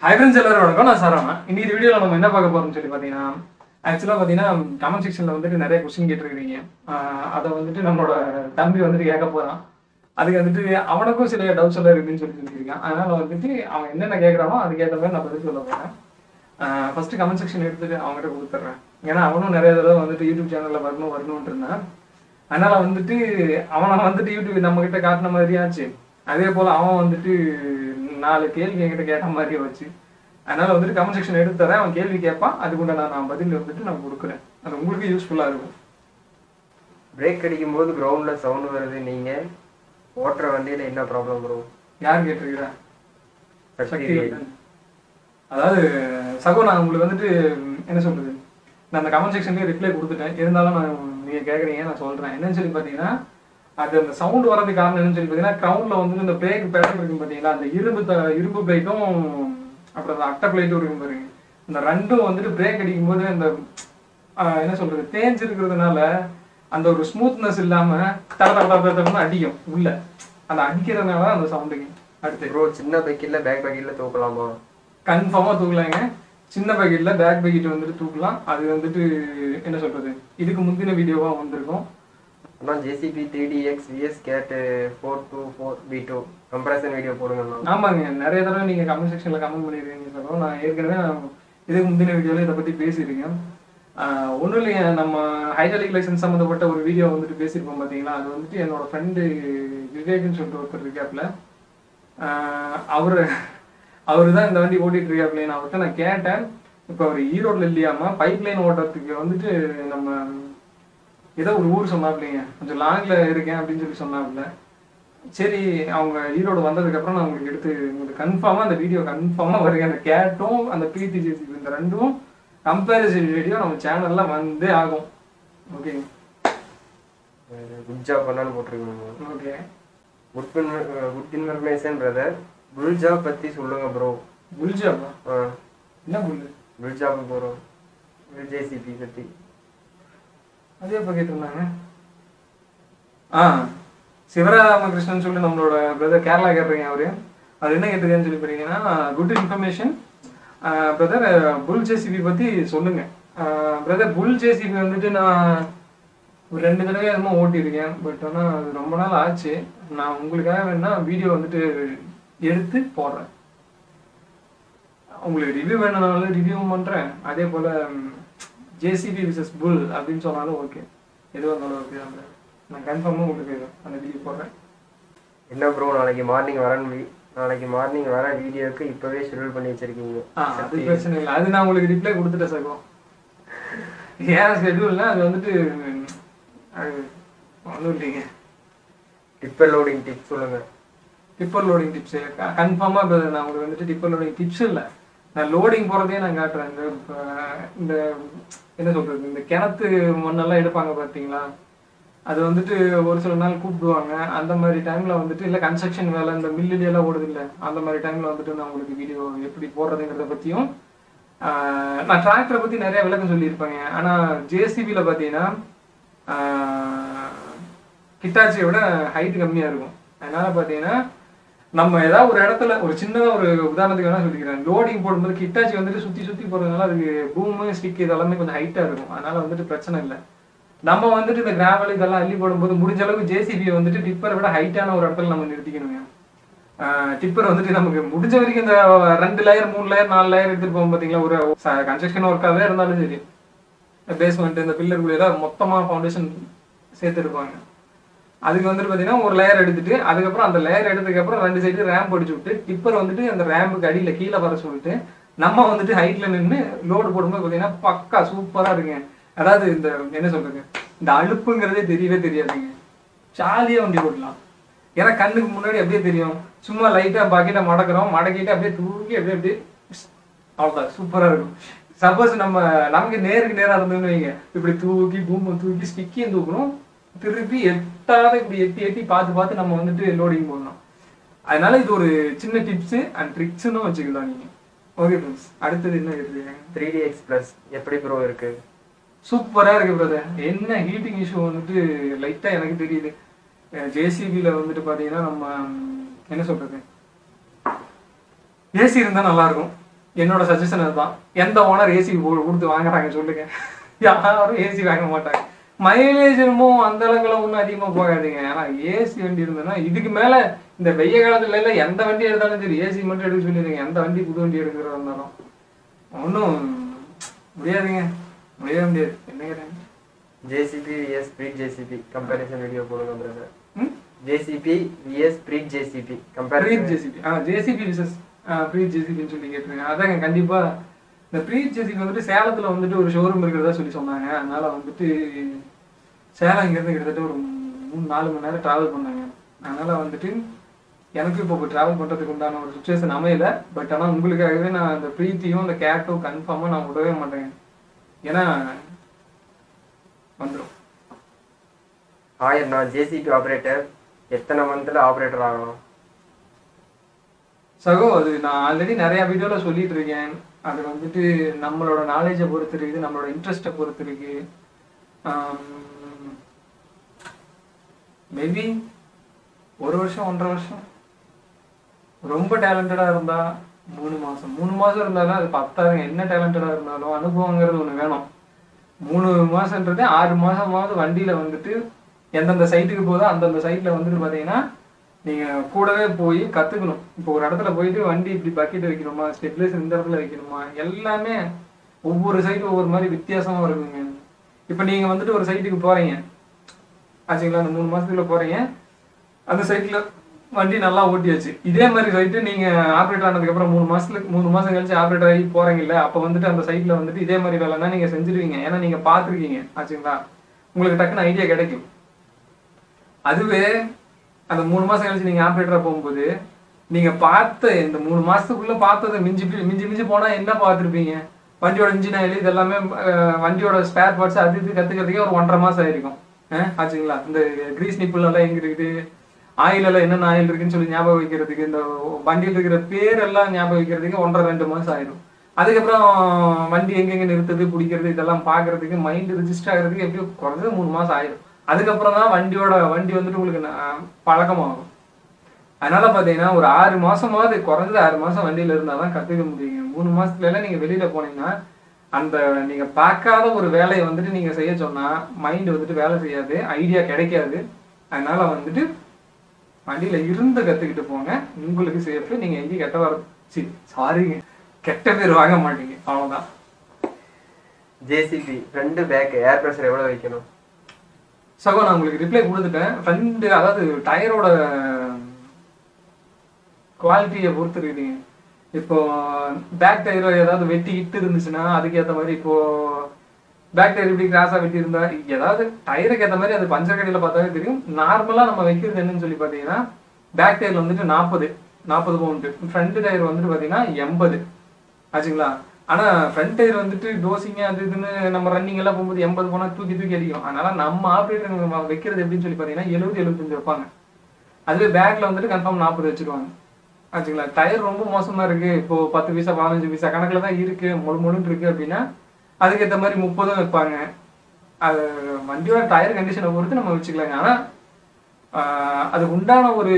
Hi friends எல்லாரும் வணக்கம் நான் சரவணா இன்னைக்கு வீடியோவில் நம்ம என்ன பார்க்க போறோம்னு சொல்லி பார்த்தீங்கன்னா ஆக்சுவலாக பார்த்தீங்கன்னா கமெண்ட் செக்ஷனில் வந்துட்டு நிறைய கொஸ்டின் கேட்டிருக்கிறீங்க ஆஹ் அதை வந்துட்டு நம்மளோட தம்பி வந்துட்டு கேட்க போறான் அதுக்கு வந்துட்டு அவனுக்கும் சில டவுட்ஸ் எல்லாம் இருக்குன்னு சொல்லி சொல்லியிருக்கான் அதனால வந்துட்டு அவன் என்னென்ன கேட்குறானோ அதுக்கேற்ற மாதிரி நான் பதில் சொல்ல போறேன் ஃபர்ஸ்ட் கமெண்ட் செக்ஷன் எடுத்துட்டு அவங்ககிட்ட கொடுத்துட்றேன் ஏன்னா அவனும் நிறைய தடவை வந்துட்டு யூடியூப் சேனலில் வரணும் வரணும்னு இருந்தான் அதனால வந்துட்டு அவனை வந்துட்டு யூடியூப் நம்ம கிட்ட காட்டின மாதிரியாச்சு அதே போல அவன் வந்துட்டு நாலு கேள்வி என்கிட்ட கேட்ட மாதிரி வச்சு அதனால வந்துட்டு கமெண்ட் செக்ஷன் எடுத்து தரேன் அவன் கேள்வி கேட்பான் அதுக்குண்ட நான் நான் பதில் வந்துட்டு நான் கொடுக்குறேன் அது உங்களுக்கு யூஸ்ஃபுல்லா இருக்கும் பிரேக் அடிக்கும் போது கிரவுண்ட்ல சவுண்ட் வருது நீங்க ஓட்டுற வண்டியில என்ன ப்ராப்ளம் வரும் யார் கேட்டிருக்கிறா சக்தி சக்தி அதாவது சகோ நான் உங்களுக்கு வந்துட்டு ம், என்ன சொல்றது நான் அந்த கமெண்ட் செக்ஷன்லேயே ரிப்ளை கொடுத்துட்டேன் இருந்தாலும் நான் நீங்க கேட்குறீங்க நான் சொல்றேன் என்னன்னு சொல்லி பார்த்தீங்கன்னா அது அந்த சவுண்ட் வரதுக்கு காரணம் என்னன்னு சொல்லி பார்த்தீங்கன்னா கிரவுண்ட்ல வந்துட்டு இந்த பிரேக் பேட்டர் இருக்கும் பார்த்தீங்களா அந்த இரும்பு த இரும்பு பிளேட்டும் அப்புறம் அந்த அட்டை பிளேட்டும் இருக்கும் பாருங்க இந்த ரெண்டும் வந்துட்டு பிரேக் அடிக்கும் போது அந்த ஆஹ், என்ன சொல்றது தேஞ்சு இருக்கிறதுனால அந்த ஒரு ஸ்மூத்னஸ் இல்லாம தட தட தட தடன்னு அடிக்கும் உள்ள அந்த அடிக்கிறதுனால தான் அந்த சவுண்டுங்க அடுத்து ப்ரோ சின்ன பைக்கில் பேக் பைக்கில் தூக்கலாமா கன்ஃபார்மா தூக்கலாங்க சின்ன பேக்கெட்ல பேக் பேக்கெட் வந்துட்டு தூக்கலாம் அது வந்துட்டு என்ன சொல்றது இதுக்கு முந்தின வீடியோவா வந்திருக்கும் ஆனால் JCB three D X VS Cat four two four B two compression video போடுங்கண்ணா ஆமாங்க நிறைய தடவை நீங்க கமெண்ட் செக்ஷன்ல கமெண்ட் பண்ணிருக்கீங்க சொல்லுவோம் நான் ஏற்கனவே நான் இதுக்கு முந்தின வீடியோல இதை பத்தி பேசியிருக்கேன் ஆஹ் ஒண்ணும் இல்லைங்க நம்ம ஹைட்ராலிக் லைசன்ஸ் சம்மந்தப்பட்ட ஒரு வீடியோ வந்துட்டு பேசியிருப்போம் பாத்தீங்களா அது வந்துட்டு என்னோட ஃப்ரெண்டு விவேக்னு சொல்லிட்டு ஒருத்தர் இருக்காப்ல ஆஹ் அவரு அவரு தான் இந்த வண்டி ஓட்டிட்டு இருக்காப்ல நான் அவர்கிட்ட நான் கேட்டேன் இப்போ அவர் ஈரோட்ல இல்லையாமா பைப் லைன் ஓட்டுறதுக்கு வந்துட்டு நம்ம ஏதோ ஒரு ஊர் சொன்னாப்லைங்க கொஞ்சம் லாங்ல இருக்கேன் அப்படின்னு சொல்லி சொன்னாப்ல சரி அவங்க ஈரோடு வந்ததுக்கு அப்புறம் நான் உங்களுக்கு எடுத்து உங்களுக்கு கன்ஃபார்மா அந்த வீடியோ கன்ஃபார்மா வருங்க அந்த கேட்டும் அந்த பிரீத்தி ஜேசிபி இந்த ரெண்டும் கம்பேரிசன் வீடியோ நம்ம சேனல்ல வந்தே ஆகும் ஓகே குட் ஜாப் பண்ணான்னு போட்டிருக்கீங்க okay good good information brother full job பற்றி சொல்லுங்க ப்ரோ புல்ஜாப்பா ஆ என்ன புல்லு புல் ஜாப் போகிறோம் ஜேசிபி பற்றி அது எப்போ கேட்டிருந்தாங்க ஆ சிவராமகிருஷ்ணன் சொல்லி நம்மளோட பிரதர் கேரளா கேட்டுறீங்க அவரு அது என்ன கேட்டிருக்கேன்னு சொல்லி பார்த்தீங்கன்னா good information brother full JCB பற்றி சொல்லுங்க பிரதர் புல் ஜேசிபி வந்துட்டு நான் ஒரு ரெண்டு தடவை என்னமோ ஓட்டியிருக்கேன் பட் ஆனால் அது ரொம்ப நாள் ஆச்சு நான் உங்களுக்காக வேணா வீடியோ வந்துட்டு எடுத்து போடுறேன் உங்களுக்கு ரிவ்யூ வேணும்னாலும் ரிவ்யூவும் பண்ணுறேன் அதே போல் ஜேசிபி விசஸ் புல் அப்படின்னு சொன்னாலும் ஓகே எதுவாக இருந்தாலும் ஓகே அந்த நான் கன்ஃபார்மாக உங்களுக்கு அந்த வீடியோ போடுறேன் என்ன ப்ரோ நாளைக்கு மார்னிங் வரேன் வி- நாளைக்கு மார்னிங் வர வீடியோக்கு இப்போவே ஷெடியூல் பண்ணி வச்சிருக்கீங்க ஆ அது பிரச்சனை இல்லை அது நான் உங்களுக்கு ரிப்ளை கொடுத்துட்டேன் சகோ ஏன் ஷெட்யூல்னா அது வந்துட்டு அது ஒன்றும் இல்லைங்க டிப்பர் லோடிங் டிப்ஸ் சொல்லுங்க டிப்பர் லோடிங் டிப்ஸ் கன்ஃபார்மாக நான் உங்களுக்கு வந்துட்டு டிப்பர் லோடிங் டிப்ஸ் இல்லை நான் லோடிங் போகிறதே நான் காட்டுறேன் இந்த இப்ப, இந்த என்ன சொல்றது இந்த கிணத்து மண்ணெல்லாம் எடுப்பாங்க பார்த்தீங்களா அது வந்துட்டு ஒரு சில நாள் கூப்பிடுவாங்க அந்த மாதிரி டைம்ல வந்துட்டு இல்லை கன்ஸ்ட்ரக்ஷன் வேலை இந்த மில்லுல எல்லாம் ஓடுது இல்லை அந்த மாதிரி டைம்ல வந்துட்டு நான் உங்களுக்கு வீடியோ எப்படி போடுறதுங்கிறத பற்றியும் நான் டிராக்டரை பற்றி நிறைய விளக்கம் சொல்லியிருப்பேங்க ஆனால் ஜேசிபியில் பார்த்தீங்கன்னா கிட்டாச்சியை விட ஹைட் கம்மியாக இருக்கும் அதனால பார்த்தீங்கன்னா நம்ம ஏதாவது ஒரு இடத்துல ஒரு சின்னதாக ஒரு உதாரணத்துக்கு வேணா சொல்லிக்கிறேன் லோடிங் போடும்போது கிட்டாச்சி வந்துட்டு சுற்றி சுற்றி போகிறதுனால அதுக்கு பூமு ஸ்டிக் இதெல்லாமே கொஞ்சம் ஹைட்டாக இருக்கும் அதனால வந்துட்டு பிரச்சனை இல்லை நம்ம வந்துட்டு இந்த கிராவல் இதெல்லாம் அள்ளி போடும்போது முடிஞ்ச அளவுக்கு ஜேசிபியை வந்துட்டு டிப்பரை விட ஹைட்டான ஒரு இடத்துல நம்ம நிறுத்திக்கணுங்க டிப்பர் வந்துட்டு நமக்கு முடிஞ்ச வரைக்கும் இந்த ரெண்டு லேயர் மூணு லேயர் நாலு லேயர் எடுத்துட்டு போகும் பார்த்தீங்களா ஒரு கன்ஸ்ட்ரக்ஷன் ஒர்க்காகவே இருந்தாலும் சரி பேஸ்மெண்ட் இந்த பில்லர் எல்லாம் மொத்தமாக ஃபவுண்டேஷன் சேர்த்துருப்பாங்க அதுக்கு வந்துட்டு பார்த்தீங்கன்னா ஒரு லேயர் எடுத்துட்டு அதுக்கப்புறம் அந்த லேயர் எடுத்ததுக்கு அப்புறம் ரெண்டு சைடு ரேம்ப் அடிச்சு விட்டு டிப்பர் வந்துட்டு அந்த ரேம்புக்கு அடியில் கீழே வர சொல்லிட்டு நம்ம வந்துட்டு ஹைட்ல நின்று லோடு போடும்போது பார்த்தீங்கன்னா பக்கா சூப்பரா இருக்குங்க அதாவது இந்த என்ன சொல்றது இந்த அலுப்புங்கிறதே தெரியவே தெரியாதுங்க ஜாலியா வண்டி ஓட்டலாம் ஏன்னா கண்ணுக்கு முன்னாடி அப்படியே தெரியும் சும்மா லைட்டா பாக்கெட்டை மடக்கிறோம் மடக்கிட்டு அப்படியே தூக்கி அப்படியே அப்படியே அவ்வளோதான் சூப்பரா இருக்கும் சப்போஸ் நம்ம நமக்கு நேருக்கு நேரா இருந்தோம்னு வைங்க இப்படி தூக்கி பூமை தூக்கி ஸ்டிக்கியும் தூக்கணும் திருப்பி எட்டாத இப்படி எட்டி எட்டி பார்த்து பார்த்து நம்ம வந்துட்டு லோடிங் போடணும் அதனால இது ஒரு சின்ன டிப்ஸ் அண்ட் ட்ரிக்ஸ்னு வச்சுக்கலாம் நீங்க ஓகே ஃப்ரெண்ட்ஸ் அடுத்தது என்ன கேட்டுருக்காங்க த்ரீ டி எக்ஸ் ப்ளஸ் எப்படி ப்ரோ இருக்கு சூப்பரா இருக்கு பிரதர் என்ன ஹீட்டிங் இஷ்யூ வந்துட்டு லைட்டா எனக்கு தெரியுது ஜேசிபில வந்துட்டு பாத்தீங்கன்னா நம்ம ம், என்ன சொல்றது ஏசி இருந்தா நல்லா இருக்கும் என்னோட சஜஷன் அதுதான் எந்த ஓனர் ஏசி கொடுத்து வாங்குறாங்க சொல்லுங்க யாரும் ஏசி வாங்க மாட்டாங்க மைலேஜ் என்னமோ அந்த அளவுக்குலாம் ஒன்றும் அதிகமாக போகாதுங்க ஏன்னா ஏசி வண்டி இருந்ததுன்னா இதுக்கு மேலே இந்த வெய்ய காலத்துல எல்லாம் எந்த வண்டி எடுத்தாலும் சரி ஏசி மட்டும் எடுக்க சொல்லிடுங்க எந்த வண்டி புது வண்டி எடுக்கிறதா இருந்தாலும் ஒன்றும் முடியாதுங்க முடியவே முடியாது என்னங்கிறேன் JCB VS Preet JCB comparison video போடுங்க பிரதர் ம் JCB VS Preet JCB Preet comparison JCB ஆ ஜேசிபி விசஸ் ப்ரீத் ஜேசிபின்னு சொல்லி கேட்டிருக்கேன் அதாங்க கண்டிப்பா இந்த ப்ரீத் ஜேசிபி வந்துட்டு சேலத்துல வந்துட்டு ஒரு ஷோரூம் இருக்கிறதா சொல்லி சொன்னாங்க அதனால வந்துட்டு சேலம் இங்கேருந்து கிட்டத்தட்ட ஒரு மூணு நாலு மணி நேரம் டிராவல் பண்ணாங்க அதனால வந்துட்டு எனக்கு இப்போ ட்ராவல் பண்றதுக்கு உண்டான ஒரு சுச்சுவேஷன் அமையல பட் ஆனா உங்களுக்காகவே நான் அந்த ப்ரீத்தியும் அந்த கேட்டும் கன்ஃபார்மா நான் விடவே மாட்டேன் ஏன்னா வந்துடும் ஆயிரம் நான் ஜேசிபி ஆப்ரேட்டர் எத்தனை மந்த்ல ஆப்ரேட்டர் ஆகணும் சகோ அது நான் ஆல்ரெடி நிறைய வீடியோல சொல்லிட்டு இருக்கேன் அது வந்துட்டு நம்மளோட நாலேஜை பொறுத்து இருக்குது நம்மளோட இன்ட்ரெஸ்ட்டை பொறுத்து இருக்கு மேபி ஒரு வருஷம் ஒன்றரை வருஷம் ரொம்ப டேலண்டடா இருந்தா மூணு மாசம் மூணு மாசம் இருந்தாலும் அது பத்தாதுங்க என்ன டேலண்டடா இருந்தாலும் அனுபவங்கிறது ஒண்ணு வேணும் மூணு மாசம்ன்றது ஆறு மாசமாவது வண்டியில வந்துட்டு எந்தெந்த சைட்டுக்கு போதோ அந்தந்த சைட்ல வந்துட்டு பாத்தீங்கன்னா நீங்க கூடவே போய் கத்துக்கணும் இப்போ ஒரு இடத்துல போயிட்டு வண்டி இப்படி பக்கெட் வைக்கணுமா ஸ்டெப்லைசர் இந்த இடத்துல வைக்கணுமா எல்லாமே ஒவ்வொரு சைடு ஒவ்வொரு மாதிரி வித்தியாசமா இருக்குங்க இப்போ நீங்க வந்துட்டு ஒரு சைட்டுக்கு போறீங்க ஆச்சுங்களா அந்த மூணு மாசத்துக்குள்ள போறீங்க அந்த சைட்ல வண்டி நல்லா ஓட்டியாச்சு இதே மாதிரி சைட்டு நீங்க ஆப்ரேட் ஆனதுக்கு அப்புறம் மூணு மாசத்துக்கு மூணு மாசம் கழிச்சு ஆப்ரேட் ஆகி போறீங்கல்ல அப்ப வந்துட்டு அந்த சைட்ல வந்துட்டு இதே மாதிரி வேலைன்னா நீங்க செஞ்சிருவீங்க ஏன்னா நீங்க பாத்துருக்கீங்க ஆச்சுங்களா உங்களுக்கு டக்குன்னு ஐடியா கிடைக்கும் அதுவே அந்த மூணு மாசம் கழிச்சு நீங்க ஆப்ரேட்டரா போகும்போது நீங்க பார்த்த இந்த மூணு மாசத்துக்குள்ள பார்த்ததை மிஞ்சி பி- மிஞ்சி மிஞ்சி போனா என்ன பார்த்துருப்பீங்க வண்டியோட இன்ஜின் ஆயில் இது எல்லாமே அஹ், வண்டியோட ஸ்பேர் பார்ட்ஸ் அது இது கத்துக்கிறதுக்கே ஒரு ஒன்றரை மாசம் ஆயிருக்கும் அஹ், ஆச்சுங்களா இந்த கிரீஸ் நிப்புல் எல்லாம் எங்க இருக்குது ஆயில் எல்லாம் என்னென்ன ஆயில் இருக்குன்னு சொல்லி ஞாபகம் வைக்கிறதுக்கு இந்த வண்டியில் இருக்கிற பேர் எல்லாம் ஞாபகம் வைக்கிறதுக்கு ஒன்றரை ரெண்டு மாசம் ஆயிடும் அதுக்கப்புறம் வண்டி எங்கெங்க நிறுத்துது பிடிக்கிறது இதெல்லாம் பார்க்கறதுக்கு மைண்ட் ரிஜிஸ்டர் ஆகிறதுக்கு எப்படியும் குறைஞ்சது மூணு மாசம் ஆயிடும் அதுக்கப்புறம் தான் வண்டியோட வண்டி வந்துட்டு உங்களுக்கு ந- பழக்கமாகும் அதனால பாத்தீங்கன்னா ஒரு ஆறு மாசமாவது குறைஞ்சது ஆறு மாசம் வண்டியில இருந்தாதான் கத்துக்க முடியுங்க மூணு மாசத்துல எல்லாம் நீங்க வெளியில போனீங்கன்னா அந்த நீங்க பார்க்காத ஒரு வேலையை வந்துட்டு நீங்க செய்ய சொன்னா மைண்ட் வந்துட்டு வேலை செய்யாது ஐடியா கிடைக்காது அதனால வந்துட்டு வண்டியில இருந்து கத்துக்கிட்டு போங்க உங்களுக்கு சேஃப் நீங்க எங்கேயும் கெட்ட வர சி சாரிங்க கெட்ட பேர் வாங்க மாட்டீங்க அவ்வளவுதான் JCB front back air pressure எவ்வளவு வைக்கணும் சகோ நான் உங்களுக்கு ரிப்ளை கொடுத்துட்டேன் ஃப்ரண்ட் அதாவது டயரோட குவாலிட்டியை பொறுத்து இருக்குதுங்க இப்போ பேக் டயர் ஏதாவது வெட்டி இட்டு இருந்துச்சுன்னா அதுக்கு ஏற்ற மாதிரி இப்போ பேக் டயர் இப்படி கிராஸா வெட்டி இருந்தா ஏதாவது டயருக்கு ஏற்ற மாதிரி அது பஞ்சர் கடையில் பார்த்தாவே தெரியும் நார்மலா நம்ம வைக்கிறது என்னன்னு சொல்லி பார்த்தீங்கன்னா பேக் டயர்ல வந்துட்டு நாற்பது நாற்பது பவுண்டு ஃப்ரண்ட் டயர் வந்துட்டு பார்த்தீங்கன்னா எண்பது ஆச்சுங்களா ஆனா ஃப்ரண்ட் டயர் வந்துட்டு டோசிங்க அது இதுன்னு நம்ம ரன்னிங் எல்லாம் போகும்போது எண்பது போனா தூக்கி தூக்கி அடிக்கும் அதனால நம்ம ஆப்ரேட்டர் வைக்கிறது எப்படின்னு சொல்லி பார்த்தீங்கன்னா எழுபது எழுபத்தஞ்சு வைப்பாங்க அதுவே பேக்ல வந்துட்டு கன்ஃபார்ம் நாற்பது வச்சிருவாங்க ஆச்சுங்களா டயர் ரொம்ப மோசமா இருக்கு இப்போ பத்து பைசா பதினஞ்சு பைசா கணக்குல தான் இருக்கு முழு முழுன்னு இருக்கு அப்படின்னா அதுக்கேற்ற மாதிரி முப்பதும் வைப்பாங்க அது வண்டியோட டயர் கண்டிஷனை பொறுத்து நம்ம வச்சுக்கலாங்க ஆனா ஆஹ், அதுக்கு உண்டான ஒரு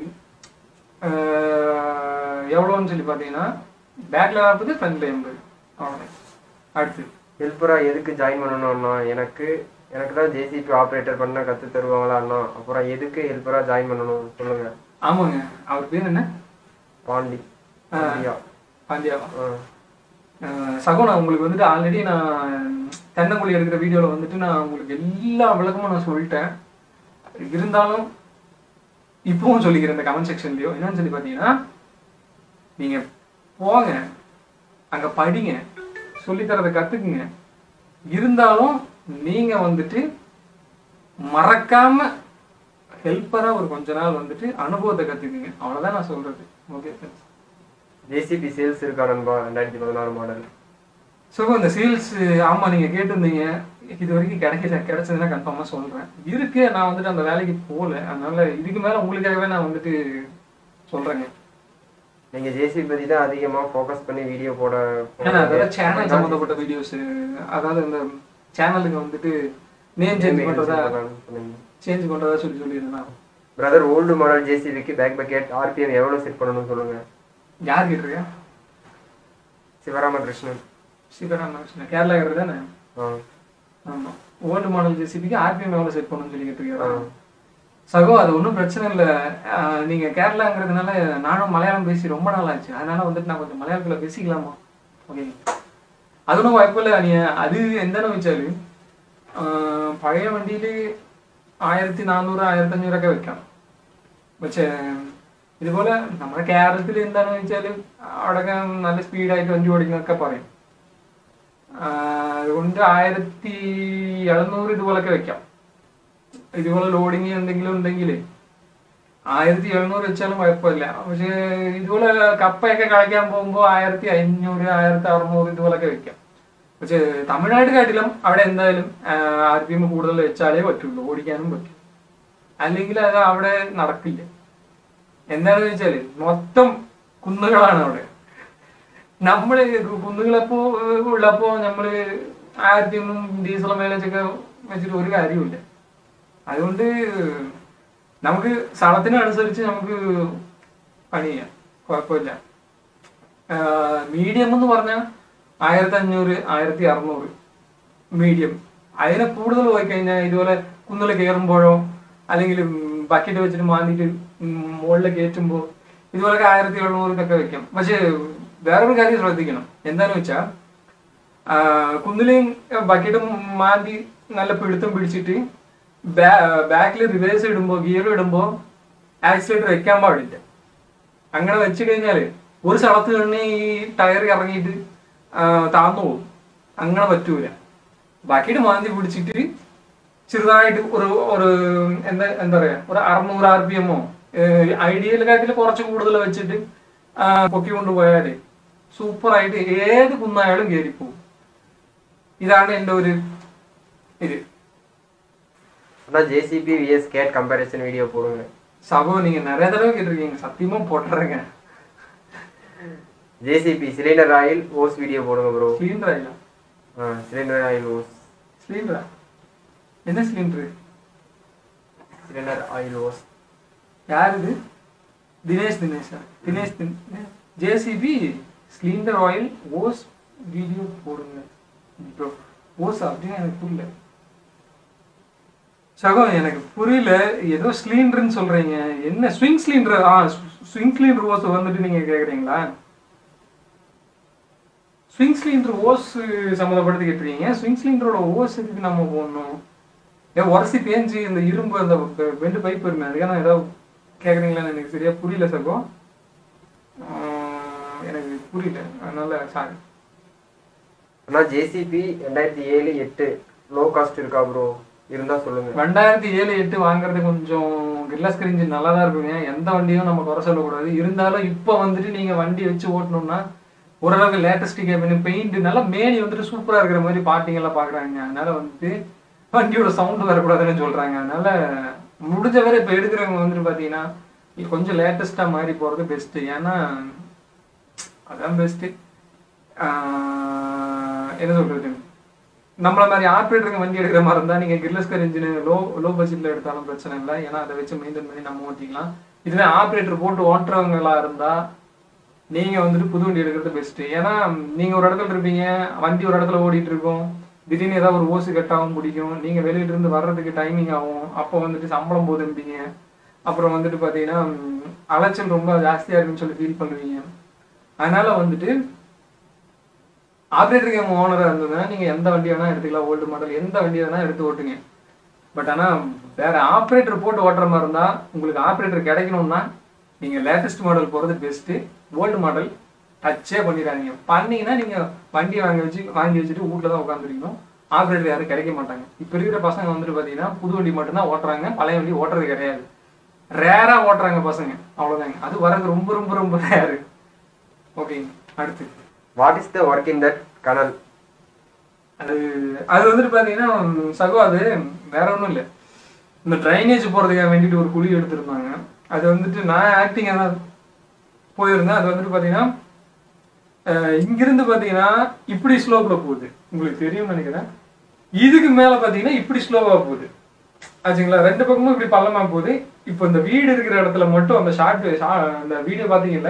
ஆஹ், எவ்வளோன்னு சொல்லி பார்த்தீங்கன்னா பேக்ல நாற்பது ஃப்ரண்ட்ல எண்பது அவ்வளோதான் அடுத்து ஹெல்ப்பரா எதுக்கு ஜாயின் பண்ணணும்னா எனக்கு எனக்கு தான் ஜேசிபி ஆப்ரேட்டர் பண்ண கத்து தருவாங்களா அண்ணா அப்புறம் எதுக்கு ஹெல்ப்பரா ஜாயின் பண்ணணும் சொல்லுங்க ஆமாங்க அவர் பேர் என்ன பாண்டி ஆ. பாண்டியா. பாண்டியாவா ஆ. அஹ் சகோ நான் உங்களுக்கு வந்துட்டு ஆல்ரெடி நான் தென்னங்குழி எடுக்கிற வீடியோவில் வந்துட்டு நான் உங்களுக்கு எல்லா விளக்கமும் நான் சொல்லிட்டேன் இருந்தாலும் இப்பவும் சொல்லிக்கிறேன் இந்த கமெண்ட் செக்ஷன்லயோ என்னன்னு சொல்லி பார்த்தீங்கன்னா நீங்க போங்க அங்க படிங்க சொல்லித்தரதை கத்துக்குங்க இருந்தாலும் நீங்க வந்துட்டு மறக்காம ஹெல்ப்பரா ஒரு கொஞ்ச நாள் வந்துட்டு அனுபவத்தை கத்துக்குங்க அவ்வளவுதான் நான் சொல்றது ஓகே ஜேசிபி சேல்ஸ் இருக்கா நண்பா ரெண்டாயிரத்தி பதினாறு மாடல் ஸோ இந்த சேல்ஸ் ஆமா நீங்க கேட்டிருந்தீங்க இது வரைக்கும் கிடைக்கல கிடைச்சதுன்னா கன்ஃபார்மா சொல்றேன் இருக்கு நான் வந்துட்டு அந்த வேலைக்கு போகல அதனால இதுக்கு மேல உங்களுக்காகவே நான் வந்துட்டு சொல்றேங்க நீங்க ஜேசிபி பத்தி தான் அதிகமா ஃபோக்கஸ் பண்ணி வீடியோ போட ஏன்னா அதாவது சேனல் சம்மந்தப்பட்ட வீடியோஸ் அதாவது இந்த சேனலுக்கு வந்துட்டு நேம் சேஞ்ச் பண்றதா சேஞ்ச் பண்றதா சொல்லி சொல்லியிருந்தேன் பிரதர் ஓல்டு மாடல் ஜேசிபிக்கு பேக் பக்கெட் ஆர்பிஎம் எவ்வளவு செட் பண்ணணும் சொல்லுங்க யார் கேட்டிருக்கா சிவராமகிருஷ்ணன் சிவராமகிருஷ்ணன் கேரளாக்காரர் தானே ஆ ஆமா ஓல்டு மாடல் ஜெசிபிக்கு ஆர்பிஎம் எவ்வளவு செட் பண்ணணும்னு சொல்லிக்கிட்டு ஆ. இருக்காரு சகோ அது ஒன்றும் பிரச்சனை இல்லை நீங்க கேரளாங்கிறதுனால நானும் மலையாளம் பேசி ரொம்ப நாள் ஆச்சு அதனால வந்துட்டு நான் கொஞ்சம் மலையாளத்துல பேசிக்கலாமா ஓகே அது ஒன்றும் வாய்ப்பு இல்லை நீ அது எந்த വെച്ചാല് ஆஹ், പഴയ വണ്ടിയിൽ ആയിരത്തി നാനൂറ് ആയിരത്തി അഞ്ഞൂറൊക്കെ വെക്കാം പക്ഷേ ഇതുപോലെ നമ്മുടെ കേരളത്തിൽ എന്താണെന്ന് വെച്ചാൽ അവിടെയൊക്കെ നല്ല സ്പീഡായിട്ട് വണ്ടി ഓടിക്കുന്നൊക്കെ പറയും ആഹ്, അതുകൊണ്ട് ആയിരത്തി എഴുന്നൂറ് ഇതുപോലൊക്കെ വെക്കാം ഇതുപോലെ ലോഡിങ് എന്തെങ്കിലും ഉണ്ടെങ്കിൽ ആയിരത്തി എഴുന്നൂറ് വെച്ചാലും കുഴപ്പമില്ല പക്ഷേ ഇതുപോലെ കപ്പയൊക്കെ കളിക്കാൻ പോകുമ്പോൾ ആയിരത്തി അഞ്ഞൂറ് ആയിരത്തി അറുന്നൂറ് ഇതുപോലൊക്കെ വെക്കാം പക്ഷേ തമിഴ്നാട്ടിലാട്ടിലും അവിടെ എന്തായാലും ആർ പി എം കൂടുതൽ വെച്ചാലേ പറ്റുള്ളൂ ഓടിക്കാനും പറ്റും അല്ലെങ്കിൽ അത് അവിടെ നടക്കില്ല എന്താണെന്ന് വെച്ചാല് മൊത്തം കുന്നുകളാണ് അവിടെ നമ്മള് കുന്നുകളപ്പോ ഉള്ളപ്പോ നമ്മള് ആയിരത്തി ഒന്നും ഡീസൽ മൈലേജ് ഒക്കെ വെച്ചിട്ട് ഒരു കാര്യമില്ല അതുകൊണ്ട് നമുക്ക് സ്ഥലത്തിനനുസരിച്ച് നമുക്ക് പണി ചെയ്യാം കുഴപ്പമില്ല മീഡിയം എന്ന് പറഞ്ഞാൽ ആയിരത്തി അഞ്ഞൂറ് ആയിരത്തി അറുന്നൂറ് മീഡിയം അതിനെ കൂടുതൽ പോയി കഴിഞ്ഞാൽ ഇതുപോലെ കുന്നിൽ കയറുമ്പോഴോ അല്ലെങ്കിൽ ബക്കറ്റ് വെച്ചിട്ട് മാന്തിയിട്ട് മുകളിൽ കയറ്റുമ്പോൾ ഇതുപോലൊക്കെ ആയിരത്തി എഴുന്നൂറിനൊക്കെ വെക്കാം പക്ഷെ വേറൊരു കാര്യം ശ്രദ്ധിക്കണം എന്താന്ന് വെച്ചാൽ കുന്നിലെയും ബക്കറ്റും മാന്തി നല്ല പിടുത്തം പിടിച്ചിട്ട് ബാക്കിൽ റിവേഴ്സ് ഇടുമ്പോൾ ഗിയർ ഇടുമ്പോൾ ആക്സിലേറ്റർ വെക്കാൻ പാടില്ല അങ്ങനെ വെച്ച് കഴിഞ്ഞാല് ഒരു സ്ഥലത്ത് തന്നെ ഈ ടയർ ഇറങ്ങിയിട്ട് ആ, താന്നു പോകും അങ്ങനെ പറ്റൂല ബാക്കിയിട്ട് മാന്തി പിടിച്ചിട്ട് ചെറുതായിട്ട് ഒരു ഒരു എന്താ എന്താ പറയാ ഒരു അറുന്നൂറ് ആർ പി എമ്മോ ഐഡിയയിലെക്കാട്ടിൽ കുറച്ച് കൂടുതൽ വെച്ചിട്ട് ആ, പൊക്കി കൊണ്ടുപോയാല് സൂപ്പർ ആയിട്ട് ഏത് കുന്നായാലും കയറിപ്പോവും ഇതാണ് എൻ്റെ ഒരു ഇത് அதான் JCB VS Cat comparison video போடுங்க சகோ நீங்க நிறைய தடவை கேட்டிருக்கீங்க சத்தியமா போட்டுறேங்க JCB cylinder oil hose video போடுங்க ப்ரோ சிலிண்டரா இல்ல சிலிண்டர் ஆயில் ஓஸ் சிலிண்டரா என்ன சிலிண்டரு சிலிண்டர் ஆயில் ஓஸ் யார் இது தினேஷ் தினேஷா Dinesh JCB cylinder oil hose video போடுங்க ப்ரோ ஓஸ் அப்படின்னு எனக்கு புரியல சகம் எனக்கு புரியல ஏதோ சிலிண்டர்னு சொல்றீங்க என்ன ஸ்விங் சிலிண்டர் ஆ ஸ்விங் சிலிண்டர் ஓஸ் வந்துட்டு நீங்க கேக்குறீங்களா ஸ்விங் சிலிண்டர் ஓஸ் சம்மந்தப்படுத்தி கேட்டிருக்கீங்க ஸ்விங் சிலிண்டரோட ஓஸ் எதுக்கு நம்ம போடணும் ஏன் உரசி பேஞ்சு இந்த இரும்பு அந்த வெண்டு பைப் இருமே அதுக்கான ஏதாவது கேட்குறீங்களான்னு எனக்கு சரியா புரியல சகோ ஆஹ் எனக்கு புரியல அதனால சாரி அண்ணா ஜேசிபி ரெண்டாயிரத்தி ஏழு எட்டு லோ காஸ்ட் இருக்கா ப்ரோ இருந்தா சொல்லுங்க ரெண்டாயிரத்தி ஏழு எட்டு வாங்குறது கொஞ்சம் கிர்லா ஸ்கிரீன் நல்லா தான் இருக்குங்க எந்த வண்டியும் நம்ம குறை சொல்லக்கூடாது இருந்தாலும் இப்போ வந்துட்டு நீங்க வண்டி வச்சு ஓட்டணும்னா ஓரளவுக்கு லேட்டஸ்ட் கேபின் பெயிண்ட் நல்லா மேனி வந்துட்டு சூப்பரா இருக்கிற மாதிரி பார்ட்டிங்க எல்லாம் பாக்குறாங்க அதனால வந்துட்டு வண்டியோட சவுண்ட் வரக்கூடாதுன்னு சொல்றாங்க அதனால முடிஞ்ச வரை இப்போ எடுக்கிறவங்க வந்துட்டு பாத்தீங்கன்னா இது கொஞ்சம் லேட்டஸ்டா மாறி போறது பெஸ்ட் ஏன்னா அதான் பெஸ்ட் என்ன சொல்றது நம்மள மாதிரி ஆப்ரேட்டருங்க வண்டி எடுக்கிற மாதிரி இருந்தா நீங்க கிர்லஸ்கர் இன்ஜின் லோ லோ பட்ஜெட்ல எடுத்தாலும் பிரச்சனை இல்லை ஏன்னா அதை வச்சு மெயின்டைன் பண்ணி நம்ம ஓட்டிக்கலாம் இதுவே ஆப்ரேட்டர் போட்டு ஓட்டுறவங்களா இருந்தா நீங்க வந்துட்டு புது வண்டி எடுக்கிறது பெஸ்ட் ஏன்னா நீங்க ஒரு இடத்துல இருப்பீங்க வண்டி ஒரு இடத்துல ஓடிட்டு இருக்கும் திடீர்னு ஏதாவது ஒரு ஓசு கட்டாகவும் பிடிக்கும் நீங்க வெளியில இருந்து வர்றதுக்கு டைமிங் ஆகும் அப்போ வந்துட்டு சம்பளம் போதும்பீங்க அப்புறம் வந்துட்டு பாத்தீங்கன்னா ம், அலைச்சல் ரொம்ப ஜாஸ்தியா இருக்குன்னு சொல்லி ஃபீல் பண்ணுவீங்க அதனால வந்துட்டு ஆப்ரேட்டர் கேம் ஓனரா இருந்ததுன்னா நீங்க எந்த வண்டி வேணா எடுத்துக்கலாம் ஓல்டு மாடல் எந்த வண்டி வேணா எடுத்து ஓட்டுங்க பட் ஆனா வேற ஆப்ரேட்டர் போட்டு ஓட்டுற மாதிரி இருந்தா உங்களுக்கு ஆப்ரேட்டர் கிடைக்கணும்னா நீங்க லேட்டஸ்ட் மாடல் போறது பெஸ்ட் ஓல்டு மாடல் டச்சே பண்ணிடாதீங்க பண்ணீங்கன்னா நீங்க வண்டியை வாங்கி வச்சு வாங்கி வச்சுட்டு வீட்டில் தான் உட்காந்துருக்கணும் ஆப்ரேட்டர் யாரும் கிடைக்க மாட்டாங்க இப்போ இருக்கிற பசங்க வந்துட்டு பார்த்தீங்கன்னா புது வண்டி மட்டும்தான் ஓட்டுறாங்க பழைய வண்டி ஓட்டுறது கிடையாது ரேரா ஓட்டுறாங்க பசங்க அவ்வளவுதாங்க அது வர்றது ரொம்ப ரொம்ப ரொம்ப ரேரு ஓகேங்க அடுத்து what is the work in that canal அது அது வந்துட்டு பாத்தீங்கன்னா சகோ அது வேற ஒண்ணும் இல்ல இந்த ட்ரைனேஜ் போறதுக்காக வேண்டிட்டு ஒரு குழி எடுத்திருந்தாங்க அது வந்துட்டு நான் ஆக்டிங் தான் போயிருந்தேன் அது வந்துட்டு பாத்தீங்கன்னா அஹ், இங்கிருந்து பாத்தீங்கன்னா இப்படி ஸ்லோப்ல போகுது உங்களுக்கு தெரியும்னு நினைக்கிறேன் இதுக்கு மேல பாத்தீங்கன்னா இப்படி ஸ்லோவா போகுது ஆச்சுங்களா ரெண்டு பக்கமும் இப்படி பள்ளமா போகுது இப்போ இந்த வீடு இருக்கிற இடத்துல மட்டும் அந்த ஷார்ட் அந்த வீடியோ பாத்தீங்கல்ல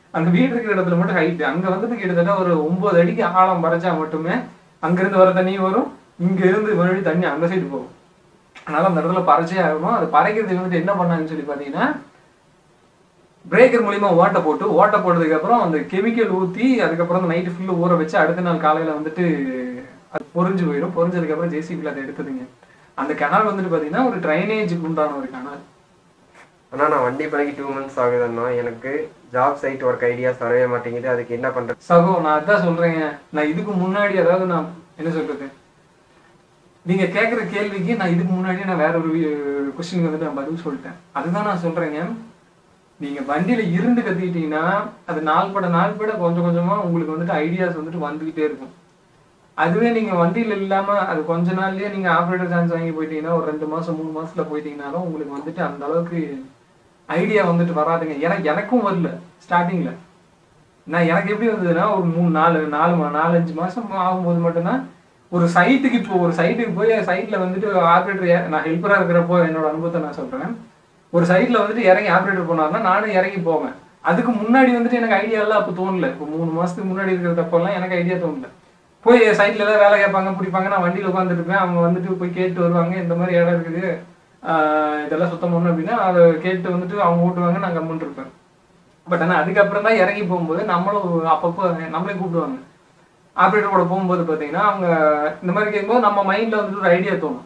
அந்த வீடு இருக்கிற இடத்துல மட்டும் ஹைட் அங்க வந்துட்டு கிட்டத்தட்ட ஒரு ஒன்பது அடிக்கு ஆழம் பறைச்சா மட்டுமே அங்கிருந்து வர தண்ணி வரும் இங்க இருந்து மறுபடியும் தண்ணி அந்த சைடு போகும் அதனால அந்த இடத்துல பறைச்சே ஆகணும் அது பறைக்கிறதுக்கு வந்துட்டு என்ன பண்ணாங்கன்னு சொல்லி பாத்தீங்கன்னா பிரேக்கர் மூலியமா ஓட்டை போட்டு ஓட்டை போட்டதுக்கு அப்புறம் அந்த கெமிக்கல் ஊத்தி அதுக்கப்புறம் அந்த நைட்டு ஃபுல்லு ஊற வச்சு அடுத்த நாள் காலையில வந்துட்டு அது பொறிஞ்சு போயிடும் பொறிஞ்சதுக்கு அப்புறம் ஜேசிபியில் அதை எடுத்ததுங்க அந்த கனால் வந்துட்டு பாத்தீங்கன்னா ஒரு ட்ரைனேஜுக்கு உண்டான ஒரு கனால் அண்ணா நான் வண்டி பழகி டூ மந்த்ஸ் ஆகுதுண்ணா எனக்கு ஜாப் சைட் ஒர்க் ஐடியாஸ் வரவே மாட்டேங்குது அதுக்கு என்ன பண்றது சகோ நான் அதான் சொல்றேங்க நான் இதுக்கு முன்னாடி அதாவது நான் என்ன சொல்றது நீங்க கேக்குற கேள்விக்கு நான் இதுக்கு முன்னாடியே நான் வேற ஒரு கொஸ்டினுக்கு வந்துட்டு நான் பதில் சொல்லிட்டேன் அதுதான் நான் சொல்றேங்க நீங்க வண்டியில இருந்து கத்துக்கிட்டீங்கன்னா அது நாள்பட நாள்பட கொஞ்சம் கொஞ்சமா உங்களுக்கு வந்துட்டு ஐடியாஸ் வந்துட்டு வந்துகிட்டே இருக்கும் அதுவே நீங்க வண்டியில இல்லாம அது கொஞ்ச நாள்லயே நீங்க ஆப்ரேட்டர் சான்ஸ் வாங்கி போயிட்டீங்கன்னா ஒரு ரெண்டு மாசம் மூணு மாசத்துல போயிட்டீங்கனாலும் உங்களுக்கு வந்துட்டு அந்த அளவுக்கு ஐடியா வந்துட்டு வராதுங்க ஏன்னா எனக்கும் வரல ஸ்டார்டிங்ல நான் எனக்கு எப்படி வந்ததுன்னா ஒரு மூணு நாலு நாலு மா- நாலஞ்சு மாசம் ஆகும்போது மட்டும்தான் ஒரு சைட்டுக்கு இப்போ ஒரு சைட்டுக்கு போய் சைட்ல வந்துட்டு ஆப்ரேட்டர் நான் ஹெல்ப்பரா இருக்கிறப்போ என்னோட அனுபவத்தை நான் சொல்றேன் ஒரு சைட்ல வந்துட்டு இறங்கி ஆப்ரேட்டர் போனாருன்னா நானும் இறங்கி போவேன் அதுக்கு முன்னாடி வந்துட்டு எனக்கு ஐடியா எல்லாம் அப்போ தோணல இப்போ மூணு மாசத்துக்கு முன்னாடி இருக்கிற தப்பெல்லாம் எனக்கு ஐடியா தோணல போய் சைட்ல எல்லாம் வேலை கேட்பாங்க பிடிப்பாங்க நான் வண்டியில உட்காந்துட்டு இருப்பேன் அவங்க வந்துட்டு போய் கேட்டு வருவாங்க இந்த மாதிரி இடம் இருக்குது ஆஹ் இதெல்லாம் சுத்தம் பண்ணணும் அப்படின்னா அதை கேட்டு வந்துட்டு அவங்க ஓட்டுவாங்க நான் கம்முன்னு இருப்பேன் பட் ஆனால் அதுக்கப்புறம் தான் இறங்கி போகும்போது நம்மளும் அப்பப்போ நம்மளையும் கூப்பிடுவாங்க ஆப்ரேட்டர் கூட போகும்போது பார்த்தீங்கன்னா அவங்க இந்த மாதிரி கேட்கும்போது நம்ம மைண்டில் வந்துட்டு ஒரு ஐடியா தோணும்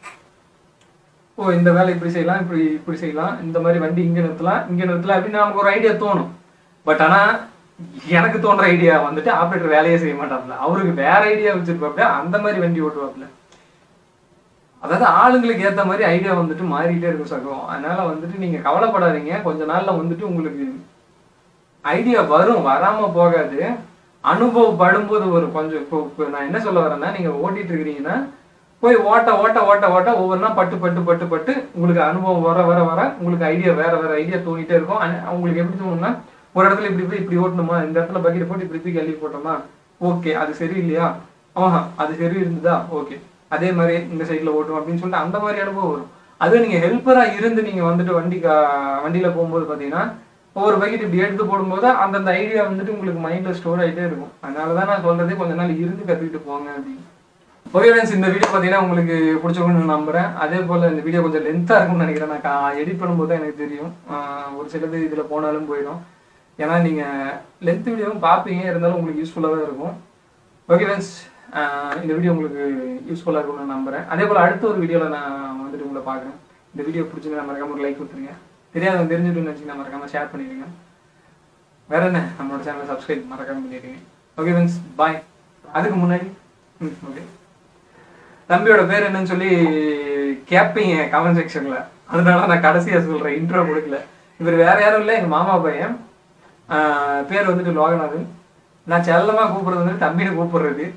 ஓ இந்த வேலை இப்படி செய்யலாம் இப்படி இப்படி செய்யலாம் இந்த மாதிரி வண்டி இங்கே நிறுத்தலாம் இங்கே நிறுத்தலாம் அப்படின்னு நமக்கு ஒரு ஐடியா தோணும் பட் ஆனால் எனக்கு தோன்ற ஐடியா வந்துட்டு ஆப்ரேட்டர் வேலையே செய்ய மாட்டாப்ல அவருக்கு வேற ஐடியா வச்சிருப்பாப்ல அந்த மாதிரி வண்டி ஓட்டுவாப்ல அதாவது ஆளுங்களுக்கு ஏத்த மாதிரி ஐடியா வந்துட்டு மாறிட்டே இருக்கும் சகம் அதனால வந்துட்டு நீங்க கவலைப்படாதீங்க கொஞ்ச நாள்ல வந்துட்டு உங்களுக்கு ஐடியா வரும் வராம போகாது அனுபவப்படும் போது வரும் கொஞ்சம் இப்போ இப்போ நான் என்ன சொல்ல வரேன்னா நீங்க ஓட்டிட்டு இருக்கிறீங்கன்னா போய் ஓட்ட ஓட்ட ஓட்ட ஓட்ட ஒவ்வொன்றா பட்டு பட்டு பட்டு பட்டு உங்களுக்கு அனுபவம் வர வர வர உங்களுக்கு ஐடியா வேற வேற ஐடியா தோணிட்டே இருக்கும் ஆனா, உங்களுக்கு எப்படி தோணும்னா ஒரு இடத்துல இப்படி போய் இப்படி ஓட்டணுமா இந்த இடத்துல பக்கெட் போட்டு இப்படி தூக்கி அள்ளி போட்டோமா ஓகே அது சரி இல்லையா ஆஹா அது சரி இருந்ததா ஓகே அதே மாதிரி இந்த சைட்ல ஓட்டும் அப்படின்னு சொல்லிட்டு அந்த மாதிரி அனுபவம் வரும் அதுவே நீங்க ஹெல்ப்பரா இருந்து நீங்க வந்துட்டு வண்டி கா- வண்டியில போகும்போது பாத்தீங்கன்னா ஒவ்வொரு பக்கெட் இப்படி எடுத்து போடும்போது அந்தந்த ஐடியா வந்துட்டு உங்களுக்கு மைண்ட்ல ஸ்டோர் ஆயிட்டே இருக்கும் அதனாலதான் நான் சொல்றதே கொஞ்ச நாள் இருந்து கத்துக்கிட்டு போங்க அப்படின்னு ஓகே ஃப்ரெண்ட்ஸ் இந்த வீடியோ பார்த்தீங்கன்னா உங்களுக்கு பிடிச்சிருக்கும்னு நான் நம்புறேன் அதே போல் இந்த வீடியோ கொஞ்சம் லென்த்தாக இருக்கும்னு நினைக்கிறேன் நான் எடிட் பண்ணும்போது தான் எனக்கு தெரியும் ஆஹ் ஒரு சிலது இதில் போனாலும் போயிடும் ஏன்னா நீங்கள் லென்த் வீடியோவும் பார்ப்பீங்க இருந்தாலும் உங்களுக்கு யூஸ்ஃபுல்லாக தான் இருக்கும் ஓகே ஃப்ரெண்ட்ஸ் இந்த வீடியோ உங்களுக்கு யூஸ்ஃபுல்லாக இருக்கும்னு நான் நம்புறேன் அதே போல் அடுத்த ஒரு வீடியோவில் நான் வந்துட்டு உங்களை பார்க்குறேன் இந்த வீடியோ பிடிச்சிருந்தா மறக்காம ஒரு லைக் கொடுத்துருங்க தெரியாதவங்க தெரிஞ்சுட்டு நினச்சிங்கன்னா மறக்காம ஷேர் பண்ணிடுங்க வேற என்ன நம்மளோட சேனலை சப்ஸ்கிரைப் மறக்காம பண்ணிடுங்க ஓகே ஃப்ரெண்ட்ஸ் பாய் அதுக்கு முன்னாடி ம் ஓகே தம்பியோட பேர் என்னன்னு சொல்லி கேட்பீங்க கமெண்ட் செக்ஷன்ல அதனால நான் கடைசியா சொல்றேன் இன்ட்ரோ கொடுக்கல இவர் வேற யாரும் இல்லை எங்க மாமா பையன் ஆஹ் பேர் வந்துட்டு லோகநாதன் நான் செல்லமா கூப்பிடுறது வந்துட்டு தம்பின்னு கூப்பிடுறது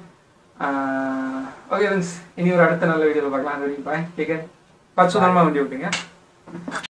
ஓகே ஃப்ரெண்ட்ஸ் இனி ஒரு அடுத்த நல்ல வீடியோவில் பார்க்கலாம் அது வரைக்கும் பாய் டேக் கேர் பத்து சுதந்திரமா வண்டி விட்டுங்க